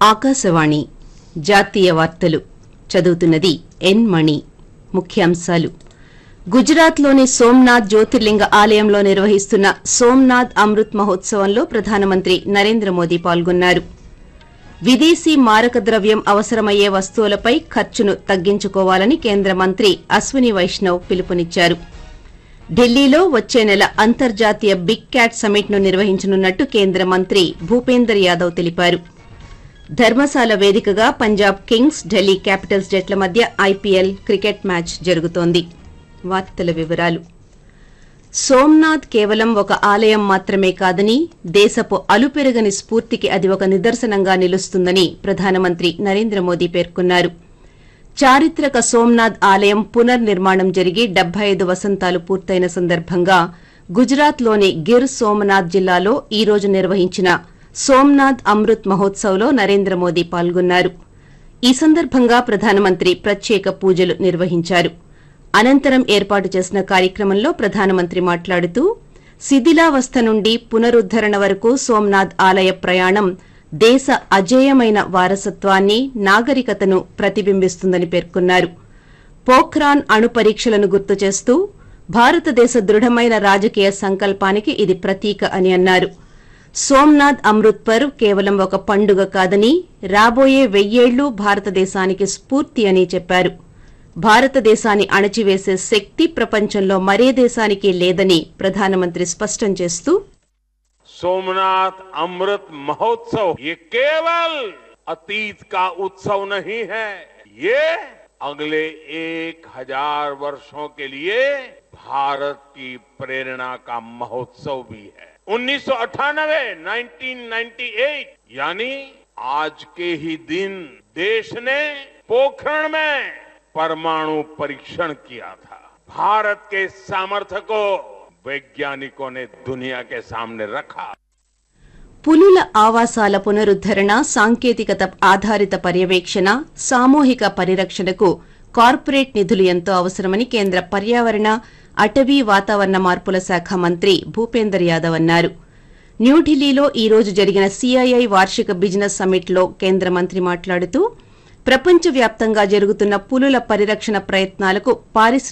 ఆకాశవాణి జాతీయ వార్తలు చదువుతున్నది ఎన్ మణి ముఖ్యాంశాలు గుజరాత్లోని సోమ్నాథ్ జ్యోతిర్లింగ ఆలయంలో నిర్వహిస్తున్న సోమ్నాథ్ అమృత్ మహోత్సవంలో ప్రధానమంత్రి నరేంద్ర మోదీ పాల్గొన్నారు విదేశీ మారక ద్రవ్యం అవసరమయ్యే వస్తువులపై ఖర్చును తగ్గించుకోవాలని కేంద్ర మంత్రి అశ్విని వైష్ణవ్ పిలుపునిచ్చారు ఢిల్లీలో వచ్చే నెల అంతర్జాతీయ బిగ్ క్యాట్ సమిట్ ను నిర్వహించనున్నట్టు కేంద్ర మంత్రి భూపేందర్ యాదవ్ తెలిపారు ధర్మశాల వేదికగా పంజాబ్ కింగ్స్ ఢిల్లీ క్యాపిటల్స్ జట్ల మధ్య ఐపీఎల్ క్రికెట్ మ్యాచ్ జరుగుతోంది వార్తల వివరాలు సోమ్నాథ్ కేవలం ఒక ఆలయం మాత్రమే కాదని దేశపు అలుపెరగని స్ఫూర్తికి అది ఒక నిదర్శనంగా నిలుస్తుందని ప్రధానమంత్రి నరేంద్ర మోదీ పేర్కొన్నారు చారిత్రక సోమ్నాథ్ ఆలయం పునర్నిర్మాణం జరిగి డెబ్బై ఐదు వసంతాలు పూర్తయిన సందర్భంగా గుజరాత్లోని గిర్ సోమనాథ్ జిల్లాలో ఈ రోజు నిర్వహించిన సోమ్నాథ్ అమృత్ మహోత్సవ్లో నరేంద్ర మోదీ పాల్గొన్నారు ఈ సందర్భంగా ప్రధానమంత్రి ప్రత్యేక పూజలు నిర్వహించారు అనంతరం ఏర్పాటు చేసిన కార్యక్రమంలో ప్రధానమంత్రి మాట్లాడుతూ శిథిలావస్థ నుండి పునరుద్దరణ వరకు సోమ్నాథ్ ఆలయ ప్రయాణం దేశ అజేయమైన వారసత్వాన్ని నాగరికతను ప్రతిబింబిస్తుందని పేర్కొన్నారు పోఖ్రాన్ అణు పరీక్షలను గుర్తు చేస్తూ భారతదేశ దృఢమైన రాజకీయ సంకల్పానికి ఇది ప్రతీక అని అన్నారు సోమ్నాథ్ అమృత్ పర్వ్ కేవలం ఒక పండుగ కాదని రాబోయే వెయ్యేళ్లు భారతదేశానికి స్ఫూర్తి అని చెప్పారు భారతదేశాన్ని అణచివేసే శక్తి ప్రపంచంలో మరే దేశానికి లేదని ప్రధానమంత్రి స్పష్టం చేస్తూ सोमनाथ अमृत महोत्सव ये केवल अतीत का उत्सव नहीं है ये अगले एक हजार वर्षों के लिए भारत की प्रेरणा का महोत्सव भी है 1998 1998 यानी आज के ही दिन देश ने पोखरण में परमाणु परीक्षण किया था भारत के सामर्थ्य को वैज्ञानिकों ने दुनिया के सामने रखा పులుల ఆవాసాల పునరుద్దరణ సాంకేతికత ఆధారిత పర్యవేక్షణ సామూహిక పరిరక్షణకు కార్పొరేట్ నిధులు ఎంతో అవసరమని కేంద్ర పర్యావరణ అటవీ వాతావరణ మార్పుల శాఖ మంత్రి భూపేందర్ యాదవ్ అన్నారు న్యూఢిల్లీలో ఈ రోజు జరిగిన సీఐఐ వార్షిక బిజినెస్ సమ్మిట్లో కేంద్ర మంత్రి మాట్లాడుతూ ప్రపంచవ్యాప్తంగా జరుగుతున్న పులుల పరిరక్షణ ప్రయత్నాలకు పారిశ్రామిక